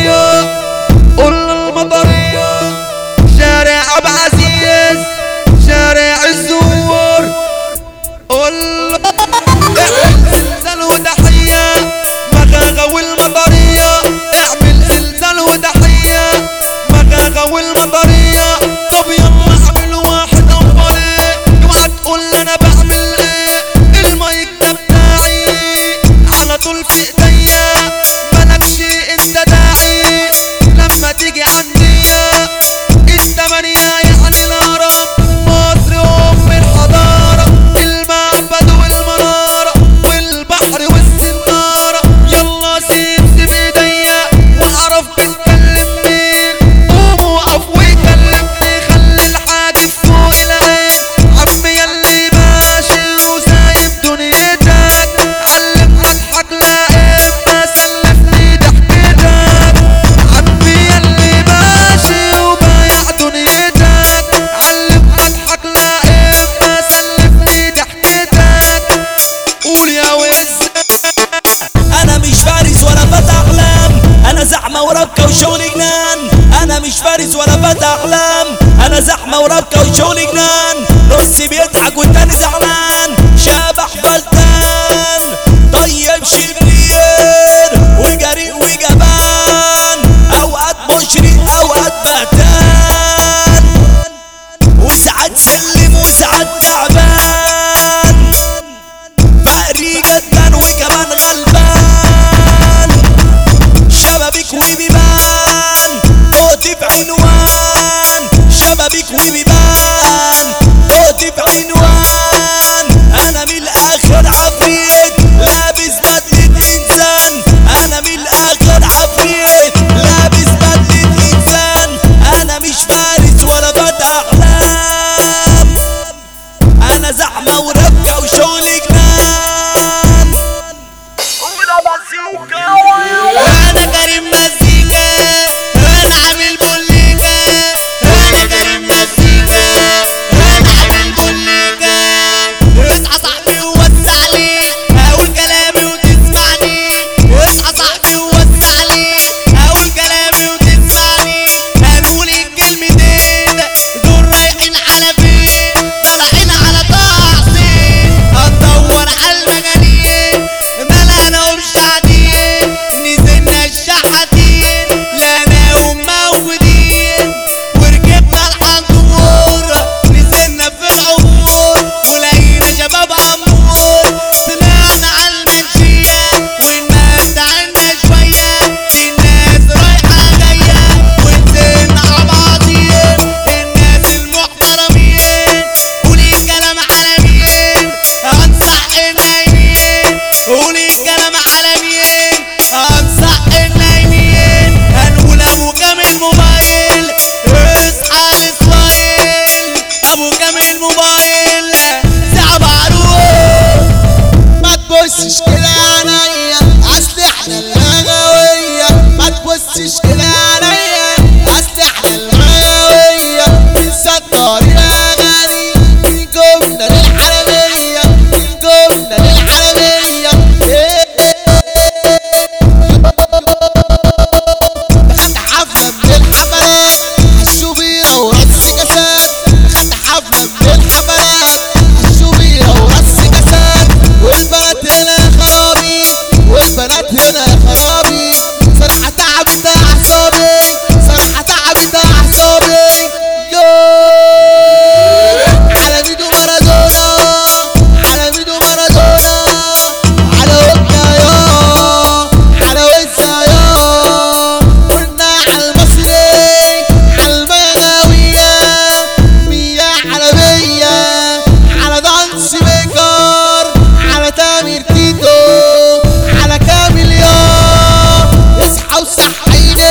المطرية قول المطرية شارع ابو عزيز شارع الزور قول اعمل زلزال وتحية مغاغة والمطرية اعمل زلزال وتحية مغاغة والمطرية طب يلا اعمل واحد افضل اوعى تقول انا بعمل ايه المايك ده بتاعي على طول في ايديا مالكش انت داعي لما تيجي عندي التمانية يعني الهرم مصر ام الحضارة المعبد والمنارة والبحر والسنارة يلا سيب سيب ايديا واعرف بتكلم مين قوم وقف وكلمني خلي الحاجب فوق العين عمي يلي ماشي وسايب دنيتك علم اضحك لا اما سلفني ضحكتك عمي يلي ماشي وبايع دنيتك علم اضحك لا اما سلفني ضحكتك قول يا وز انا مش فارس ولا فتى احلام انا زحمه وربكه وشغل جنان انا مش فارس ولا فتى احلام انا زحمه وربكه وشغل جنان نص بيضحك والتاني زعلان شبح بلدان طيب شرير وجريء وجبان اوقات مشرق اوقات بهتان وساعات سلم وساعات تعبان فقري جدا وكمان غلبان شبابيك وبيبان قوتي في عنوان شبابيك وبيبان قوتي في عنوان انا من الاخر عفريت لابس بدلة انسان انا من الاخر عفريت لابس بدلة انسان انا مش فارس ولا فتى احلام انا زحمه وربكه وشغل جنان انا كريم مزيكا انا عامل بوليكا انا كريم مزيكا انا عامل بوليكا اصحى صاحبي ووسع لي اقول كلامي وتسمعني اصحى صاحبي ووسع لي اقول كلامي وتسمعني هنقول الكلمتين دول رايحين على فين طالعين على تعصيب هندور على المجانين مالها انا مش قاعدين نزلنا الشحاتين لقيناهم موجودين وركبنا الحنطور نزلنا في العبور ولقينا شباب عمور طلعنا على المنشية ونمتعنا شوية الناس رايحة جاية ونزلنا على بعضين الناس المحترمين قولي الكلام على مين هنصح النايمين قولي الكلام على مين هنصح النايمين هنقول ابو كامل موبايل اصحى اسماعيل ابو كامل موبايل صعب عروس ما تبصش كده عليا اصل احنا الغاوية ما تبصش كده عليا اصل احنا الغاوية انسى الطريق اغاني من جملة للحرامية من جملة للحرامية إيه. دخلت حفلة من الحفلات الشوبيرة ورص كاسات دخلت حفلة من الحفلات الشوبيرة ورص كاسات والبنات هنا خرابي والبنات هنا خرابي صراحة تعبت أعصابي صراحة تعبت أعصابي يوه على ميدو مارادونا على ميدو مارادونا على وقنا يا على وسع يا قلنا على المصري على المغاوية مية على مية على دانس ميكر على تامر تيتو على كامل يا اصحى وصحيني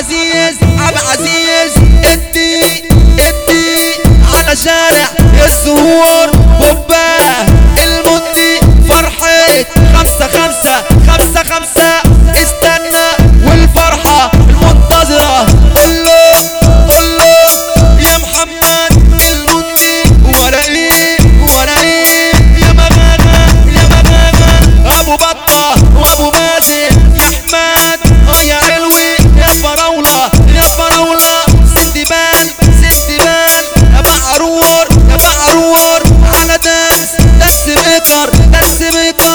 عزيز عبد عزيز ادي ادي على شارع الزهور هوبا المدي فرحة خمسة خمسة خمسة خمسة استنى والفرحة المنتظرة قوله قوله يا محمد المندي ولا ايه ولا ايه يا مغاغا يا مغاغا ابو بطة وابو مازن يا احمد اه يا علوي يا فراولة يا فراولة ست بال ست بال يا بعرور يا بعرور على داس داس ميكر داس ميكر